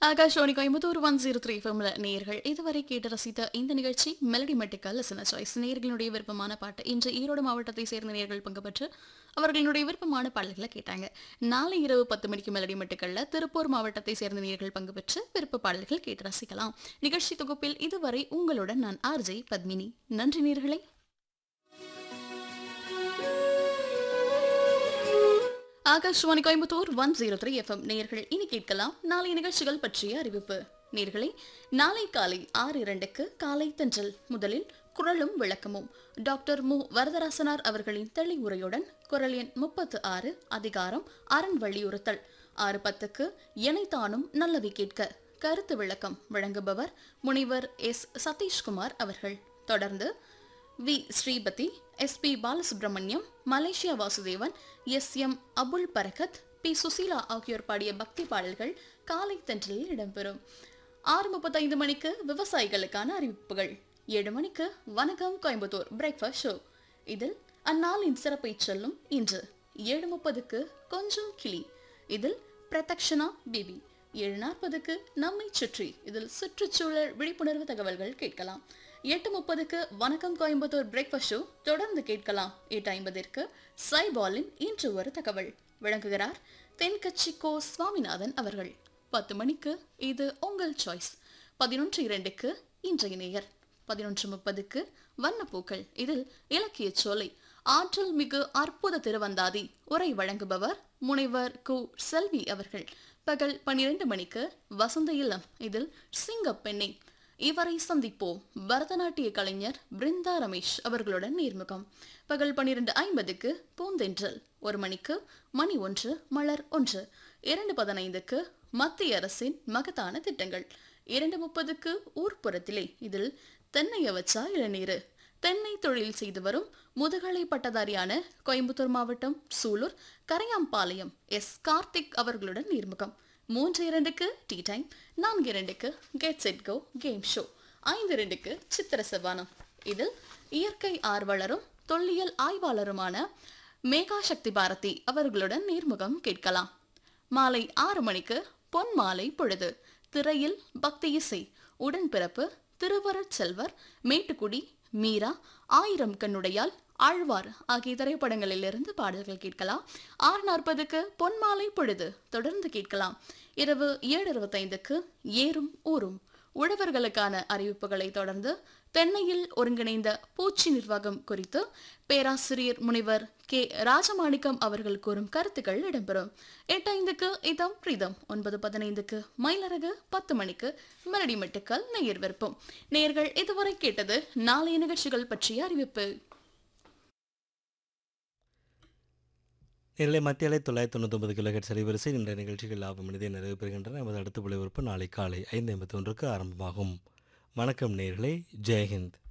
Akashvani Coimbatore one zero three ஃபம்ல நேர்கள் இதுவரை கேட்டு ரசித்த இந்த நிகழ்ச்சி மெலடி மெட்டிக்கல் லிசனர் சாய்ஸ் நேர்களுடைய விருப்பமான பாட்டு இன்று ஈரோடு மாவட்டத்தை சேர்ந்த நேர்கள் பங்கு பெற்று அவர்களுடைய விருப்பமான பாடல்களை கேட்டாங்க நாளை இரவு பத்து மணிக்கு மெலடி மெட்டுக்கல்ல திருப்பூர் மாவட்டத்தை சேர்ந்த நேர்கள் பங்கு பெற்று விருப்ப பாடல்கள் கேட்டு ரசிக்கலாம் நிகழ்ச்சி தொகுப்பில் இதுவரை உங்களுடன் நான் ஆர்ஜே பத்மினி நன்றி நேர்களே Akashvani Coimbatore one zero three FM நேயர்கள் இனி கேட்கலாம் நாளைய நிகழ்ச்சிகள் பற்றிய அறிவிப்பு நேர்களை நாளை காலை ஆறு இரண்டுக்கு காலை தென்றல் முதலில் குரலும் விளக்கமும் டாக்டர் மு வரதராசனார் அவர்களின் தெளிவுரையுடன் குரல் எண் முப்பத்து ஆறு அதிகாரம் அரண் வலியுறுத்தல் ஆறு பத்துக்கு இணைத்தானும் நல்லவை கேட்க கருத்து விளக்கம் வழங்குபவர் முனைவர் எஸ் சதீஷ்குமார் அவர்கள் தொடர்ந்து V Sripathi S P Balasubramaniam Malaysia Vasudevan S M Abul Barakath P Susheela ஆகியோர் பாடிய பக்தி பாடல்கள் காலை தென்றலில் இடம்பெறும் ஆறு முப்பத்தைந்து மணிக்கு விவசாயிகளுக்கான அறிவிப்புகள் ஏழு மணிக்கு வணக்கம் கோயம்புத்தூர் பிரேக்ஃபாஸ்ட் ஷோ இதில் அந்நாளின் சிறப்பை சொல்லும் இன்று ஏழு முப்பதுக்கு கொஞ்சம் கிளி இதில் பிரதக்ஷனா பிபி ஏழு நாற்பதுக்கு நம்மை சுற்றி இதில் சுற்றுச்சூழல் விழிப்புணர்வு தகவல்கள் கேட்கலாம் எட்டு முப்பதுக்கு வணக்கம் கோயம்புத்தூர் பிரேக்ஃபாஸ்ட் ஷோ தொடர்ந்து கேட்கலாம் எட்டு ஐம்பதிற்கு சைபாலின் இன்று ஒரு தகவல் விளங்குகிறார் தென்கட்சி கோ சுவாமிநாதன் அவர்கள் பத்து மணிக்கு இது உங்கள் சாய்ஸ் பதினொன்று இரண்டுக்கு இன்றைய நேயர் பதினொன்று முப்பதுக்கு வண்ணப்பூக்கள் இதில் இலக்கிய சோலை ஆற்றல் மிகு அற்புத திருவந்தாதி உரை வழங்குபவர் முனைவர் கு செல்வி அவர்கள் பகல் பன்னிரண்டு மணிக்கு வசந்த இல்லம் இதில் சிங்கப்பெண்ணை இவரை சந்திப்போம் பரதநாட்டிய கலைஞர் பிருந்தா ரமேஷ் அவர்களுடன் நேர்முகம் பகல் பன்னிரண்டு ஐம்பதுக்கு பூந்தென்றல் ஒரு மணிக்கு மணி ஒன்று மலர் ஒன்று இரண்டு பதினைந்துக்கு மத்திய அரசின் மகத்தான திட்டங்கள் இரண்டு முப்பதுக்கு ஊர்ப்புறத்திலே இதில் தென்னைய வச்சா இளநீரு தென்னை தொழில் செய்து வரும் முதுகலை பட்டதாரியான கோயம்புத்தூர் மாவட்டம் சூலூர் கரையாம்பாளையம் எஸ் கார்த்திக் அவர்களுடன் நேர்முகம் மூன்று இரண்டுக்கு டீ டைம் நான்கு இரண்டுக்கு get set go game show ஐந்து இரண்டுக்கு சித்திர சவானம் இதில் இயற்கை ஆர்வலரும் தொல்லியல் ஆய்வாளருமான மேகா சக்தி பாரதி அவர்களுடன் நேர்முகம் கேட்கலாம் மாலை ஆறு மணிக்கு பொன் மாலை பொழுது திரையில் பக்தி இசை உடன்பிறப்பு திருவரட் செல்வர் மேட்டுக்குடி மீரா ஆயிரம் கண்ணுடையால் ஆழ்வார் ஆகிய திரைப்படங்களிலிருந்து பாடல்கள் கேட்கலாம் ஆறு நாற்பதுக்கு பொன்மாலை பொழுது தொடர்ந்து கேட்கலாம் இரவு ஏழு இருபத்தைந்துக்கு ஏறும் ஊரும் உழவர்களுக்கான அறிவிப்புகளை தொடர்ந்து தென்னையில் ஒருங்கிணைந்த பூச்சி நிர்வாகம் குறித்து பேராசிரியர் முனைவர் கே ராஜமாணிக்கம் அவர்கள் கூறும் கருத்துக்கள் இடம்பெறும் எட்டு ஐந்துக்கு இதம் பிரீதம் ஒன்பது பதினைந்துக்கு மயிலரகு பத்து மணிக்கு மெலடி மெட்டுக்கள் நேயர் விருப்பம் நேயர்கள் இதுவரை கேட்டது நாளைய நிகழ்ச்சிகள் பற்றிய அறிவிப்பு நேரிலே மத்திய அலை தொள்ளாயிரத்தி தொண்ணூத்தொன்பது கிலோஹெட் சரிவரிசை இந்த நிகழ்ச்சிகள் லாபம் மனிதே நிறைவு பெறுகின்றன நமது அடுத்த விளைவிப்பு நாளை காலை ஐந்து ஐம்பத்தி ஒன்றுக்கு ஆரம்பமாகும் வணக்கம் நேர்களே ஜெயஹிந்த்